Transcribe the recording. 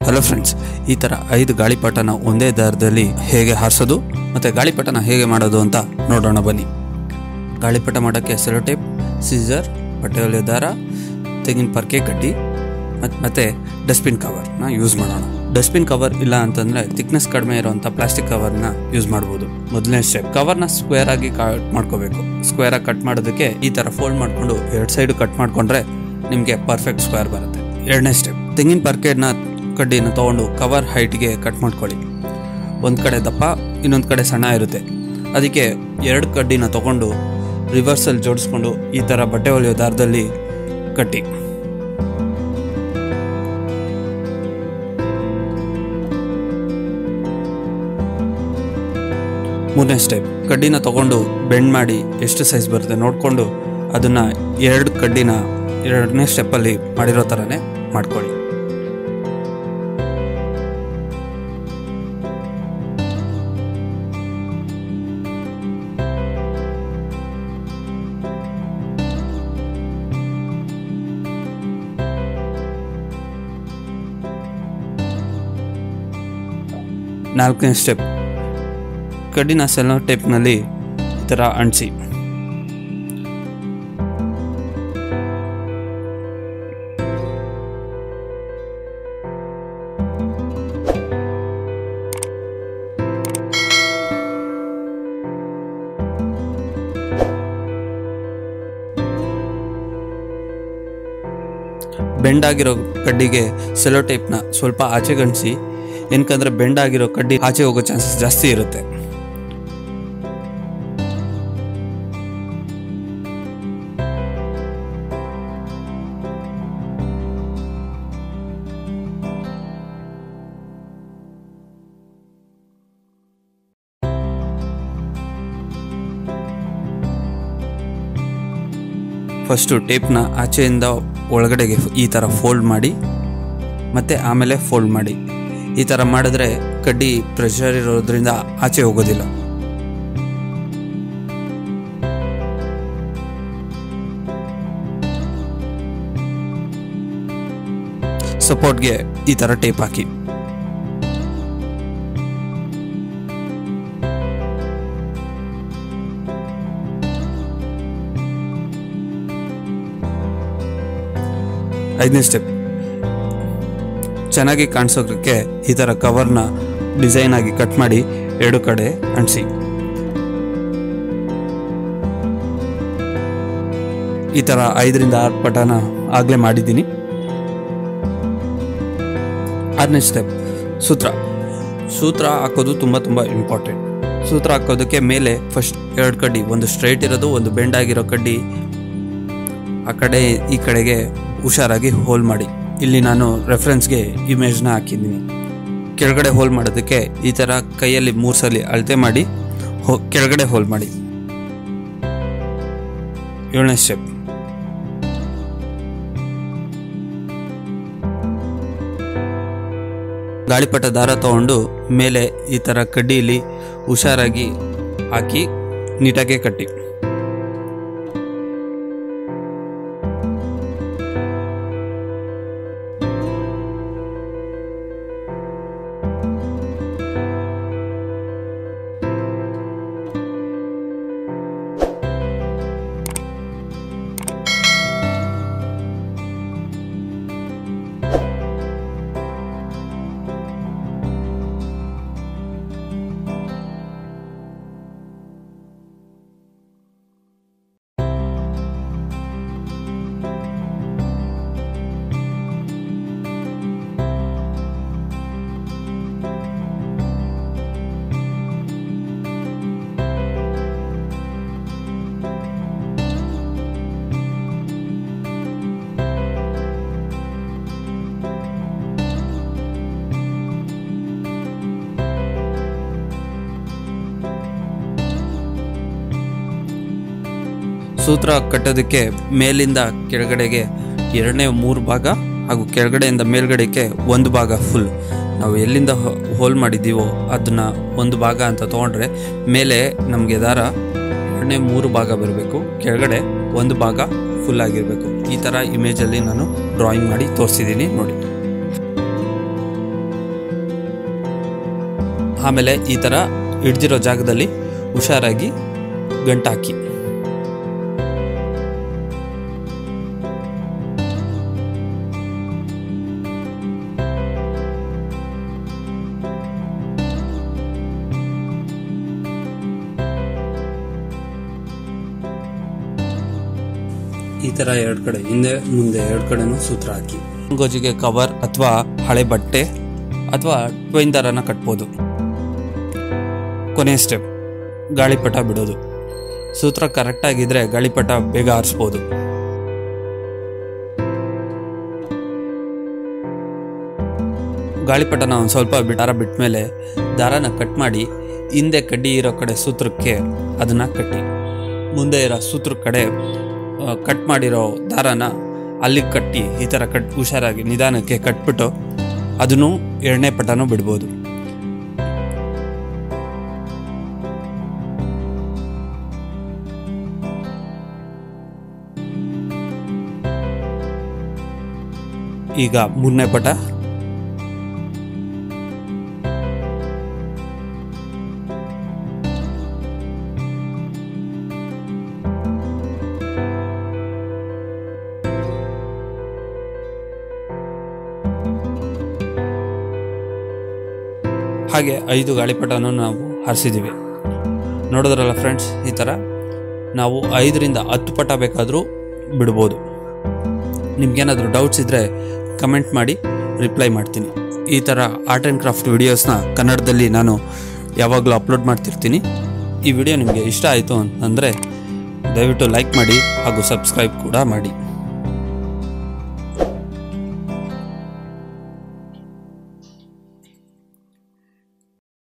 hello friends ಈ ಥರ ಐದು ಗಾಳಿಪಟನ ಒಂದೇ ದಾರದಲ್ಲಿ ಹೇಗೆ ಹಾರಿಸೋದು ಮತ್ತು ಗಾಳಿಪಟನ ಹೇಗೆ ಮಾಡೋದು ಅಂತ ನೋಡೋಣ ಬನ್ನಿ ಗಾಳಿಪಟ ಮಾಡೋಕ್ಕೆ ಸೆಲೋಟೇಪ್ ಸೀಸರ್ ಬಟ್ಟೆ ಹೊಲಿಯೋ ದಾರ ತೆಂಗಿನ ಪರ್ಕೆ ಕಡ್ಡಿ ಮತ್ತು ಮತ್ತು ಡಸ್ಟ್ಬಿನ್ ಕವರ್ನ ಯೂಸ್ ಮಾಡೋಣ ಡಸ್ಟ್ಬಿನ್ ಕವರ್ ಇಲ್ಲ ಅಂತಂದರೆ ಥಿಕ್ನೆಸ್ ಕಡಿಮೆ ಇರುವಂಥ ಪ್ಲಾಸ್ಟಿಕ್ ಕವರ್ನ ಯೂಸ್ ಮಾಡ್ಬೋದು ಮೊದಲನೇ ಸ್ಟೆಪ್ ಕವರ್ನ ಸ್ಕ್ವೇರ್ ಆಗಿ ಕಟ್ ಮಾಡ್ಕೋಬೇಕು ಸ್ಕ್ವೇರ್ ಆಗಿ ಕಟ್ ಮಾಡೋದಕ್ಕೆ ಈ ಥರ ಫೋಲ್ಡ್ ಮಾಡಿಕೊಂಡು ಎರಡು ಸೈಡು ಕಟ್ ಮಾಡಿಕೊಂಡ್ರೆ ನಿಮಗೆ ಪರ್ಫೆಕ್ಟ್ ಸ್ಕ್ವೇರ್ ಬರುತ್ತೆ ಎರಡನೇ ಸ್ಟೆಪ್ ತೆಂಗಿನ ಪರ್ಕೆನ ಕಡ್ಡಿನ ತೊಗೊಂಡು ಕವರ್ ಹೈಟ್ಗೆ ಕಟ್ ಮಾಡ್ಕೊಳ್ಳಿ ಒಂದು ಕಡೆ ದಪ್ಪ ಇನ್ನೊಂದು ಕಡೆ ಸಣ್ಣ ಇರುತ್ತೆ ಅದಕ್ಕೆ ಎರಡು ಕಡ್ಡಿನ ತೊಗೊಂಡು ರಿವರ್ಸಲ್ಲಿ ಜೋಡಿಸ್ಕೊಂಡು ಈ ಥರ ಬಟ್ಟೆ ಹೊಲಿಯೋ ದಾರದಲ್ಲಿ ಕಟ್ಟಿ ಮೂರನೇ ಸ್ಟೆಪ್ ಕಡ್ಡಿನ ತಗೊಂಡು ಬೆಂಡ್ ಮಾಡಿ ಎಷ್ಟು ಸೈಜ್ ಬರುತ್ತೆ ನೋಡಿಕೊಂಡು ಅದನ್ನು ಎರಡು ಕಡ್ಡಿನ ಎರಡನೇ ಸ್ಟೆಪ್ಪಲ್ಲಿ ಮಾಡಿರೋ ಥರನೇ ಮಾಡ್ಕೊಳ್ಳಿ ನಾಲ್ಕನೇ ಸ್ಟೆಪ್ ಕಡ್ಡಿನ ಸೆಲೋ ಟೇಪ್ನಲ್ಲಿ ಈ ಥರ ಅಂಟಿಸಿ ಬೆಂಡ್ ಆಗಿರೋ ಕಡ್ಡಿಗೆ ಸೆಲೋ ಟೇಪ್ನ ಸ್ವಲ್ಪ ಆಚೆ ಗಂಟಿಸಿ ಏನಕ್ಕಂದ್ರೆ ಬೆಂಡ್ ಆಗಿರೋ ಕಡ್ಡಿ ಆಚೆ ಹೋಗೋ ಚಾನ್ಸಸ್ ಜಾಸ್ತಿ ಇರುತ್ತೆ ಫಸ್ಟು ಟೇಪ್ನ ಆಚೆಯಿಂದ ಒಳಗಡೆಗೆ ಈ ಥರ ಫೋಲ್ಡ್ ಮಾಡಿ ಮತ್ತು ಆಮೇಲೆ ಫೋಲ್ಡ್ ಮಾಡಿ ಈ ಥರ ಮಾಡಿದ್ರೆ ಕಡ್ಡಿ ಪ್ರೆಷರ್ ಇರೋದ್ರಿಂದ ಆಚೆ ಹೋಗೋದಿಲ್ಲ ಸಪೋರ್ಟ್ಗೆ ಈ ಥರ ಟೇಪ್ ಹಾಕಿ ಐದನೇ ಸ್ಟೆಪ್ ಚೆನ್ನಾಗಿ ಕಾಣಿಸೋದಕ್ಕೆ ಈ ಥರ ಕವರ್ನ ಡಿಸೈನ್ ಆಗಿ ಕಟ್ ಮಾಡಿ ಎರಡು ಕಡೆ ಅಂಟಿಸಿ ಈ ಥರ ಐದರಿಂದ ಆರು ಪಟನ ಆಗಲೇ ಮಾಡಿದ್ದೀನಿ ಆರನೇ ಸ್ಟೆಪ್ ಸೂತ್ರ ಸೂತ್ರ ಹಾಕೋದು ತುಂಬ ತುಂಬ ಇಂಪಾರ್ಟೆಂಟ್ ಸೂತ್ರ ಹಾಕೋದಕ್ಕೆ ಮೇಲೆ ಫಸ್ಟ್ ಎರಡು ಕಡ್ಡಿ ಒಂದು ಸ್ಟ್ರೈಟ್ ಇರೋದು ಒಂದು ಬೆಂಡ್ ಆಗಿರೋ ಕಡ್ಡಿ ಆ ಕಡೆ ಈ ಕಡೆಗೆ ಹುಷಾರಾಗಿ ಹೋಲ್ ಮಾಡಿ ಇಲ್ಲಿ ನಾನು ರೆಫರೆನ್ಸ್ಗೆ ಇಮೇಜ್ನ ಹಾಕಿದ್ದೀನಿ ಕೆಳಗಡೆ ಹೋಲ್ ಮಾಡೋದಕ್ಕೆ ಈ ಥರ ಕೈಯಲ್ಲಿ ಮೂರು ಸಲ ಅಳತೆ ಮಾಡಿ ಹೋ ಕೆಳಗಡೆ ಹೋಲ್ ಮಾಡಿ ಏಳನೇ ಸ್ಟೆಪ್ ಗಾಳಿಪಟ ದಾರ ತಗೊಂಡು ಮೇಲೆ ಈ ಥರ ಕಡ್ಡಿಯಲ್ಲಿ ಹುಷಾರಾಗಿ ಹಾಕಿ ನೀಟಾಗಿ ಕಟ್ಟಿ ಸೂತ್ರ ಕಟ್ಟೋದಕ್ಕೆ ಮೇಲಿಂದ ಕೆಳಗಡೆಗೆ ಎರಡನೇ ಮೂರು ಭಾಗ ಹಾಗೂ ಕೆಳಗಡೆಯಿಂದ ಮೇಲ್ಗಡೆಗೆ ಒಂದು ಭಾಗ ಫುಲ್ ನಾವು ಎಲ್ಲಿಂದ ಹೊ- ಹೋಲ್ ಮಾಡಿದ್ದೀವೋ ಅದನ್ನ ಒಂದು ಭಾಗ ಅಂತ ತೊಗೊಂಡ್ರೆ ಮೇಲೆ ನಮಗೆ ದಾರ ಎರಡನೇ ಮೂರು ಭಾಗ ಬರಬೇಕು ಕೆಳಗಡೆ ಒಂದು ಭಾಗ ಫುಲ್ ಆಗಿರಬೇಕು ಈ ಥರ ಇಮೇಜಲ್ಲಿ ನಾನು ಡ್ರಾಯಿಂಗ್ ಮಾಡಿ ತೋರಿಸಿದ್ದೀನಿ ನೋಡಿ ಆಮೇಲೆ ಈ ಥರ ಹಿಡ್ದಿರೋ ಜಾಗದಲ್ಲಿ ಹುಷಾರಾಗಿ ಗಂಟಾಕಿ ಈ ತರ ಎರಡು ಕಡೆ ಹಿಂದೆ ಮುಂದೆ ಎರಡು ಕಡೆನೂ ಸೂತ್ರ ಹಾಕಿ ಗೋಜಿಗೆ ಕವರ್ ಅಥವಾ ಹಳೆ ಬಟ್ಟೆ ಅಥವಾ ಟ್ವೈನ್ ದಾರನ ಕಟ್ಬೋದು ಕೊನೆ ಸ್ಟೆಪ್ ಗಾಳಿಪಟ ಬಿಡೋದು ಸೂತ್ರ ಕರೆಕ್ಟ್ ಆಗಿದ್ರೆ ಗಾಳಿಪಟ ಬೇಗ ಆರಿಸ್ಬೋದು ಗಾಳಿಪಟನ ಒಂದು ಸ್ವಲ್ಪ ಬಿ- ದಾರ ಬಿಟ್ಟ ಮೇಲೆ ದಾರನ ಕಟ್ ಮಾಡಿ ಹಿಂದೆ ಕಡ್ಡಿ ಇರೋ ಕಡೆ ಸೂತ್ರಕ್ಕೆ ಅದನ್ನ ಕಟ್ಟಿ ಮುಂದೆ ಇರೋ ಸೂತ್ರ ಕಡೆ ಆ, ಕಟ್ ಮಾಡಿರೋ ದಾರನ ಅಲ್ಲಿಗೆ ಕಟ್ಟಿ ಈ ಥರ ಕಟ್ ಹುಷಾರಾಗಿ ನಿಧಾನಕ್ಕೆ ಕಟ್ಬಿಟ್ಟು ಅದನ್ನು ಎರಡನೇ ಪಟನೂ ಬಿಡ್ಬೋದು ಈಗ ಮೂರನೇ ಪಟ ಹಾಗೆ ಐದು ಗಾಳಿಪಟವನ್ನು ನಾವು ಹಾರಿಸಿದ್ದೀವಿ ನೋಡಿದ್ರಲ್ಲ ಫ್ರೆಂಡ್ಸ್ ಈ ಥರ ನಾವು ಐದರಿಂದ ಹತ್ತು ಪಟ ಬೇಕಾದರೂ ಬಿಡ್ಬೋದು ನಿಮ್ಗೇನಾದರೂ ಡೌಟ್ಸ್ ಇದ್ದರೆ ಕಮೆಂಟ್ ಮಾಡಿ ರಿಪ್ಲೈ ಮಾಡ್ತೀನಿ ಈ ಥರ ಆರ್ಟ್ ಆ್ಯಂಡ್ ಕ್ರಾಫ್ಟ್ ವಿಡಿಯೋಸ್ನ ಕನ್ನಡದಲ್ಲಿ ನಾನು ಯಾವಾಗಲೂ ಅಪ್ಲೋಡ್ ಮಾಡ್ತಿರ್ತೀನಿ ಈ ವಿಡಿಯೋ ನಿಮಗೆ ಇಷ್ಟ ಆಯಿತು ಅಂತಂದರೆ ದಯವಿಟ್ಟು ಲೈಕ್ ಮಾಡಿ ಹಾಗೂ ಸಬ್ಸ್ಕ್ರೈಬ್ ಕೂಡ ಮಾಡಿ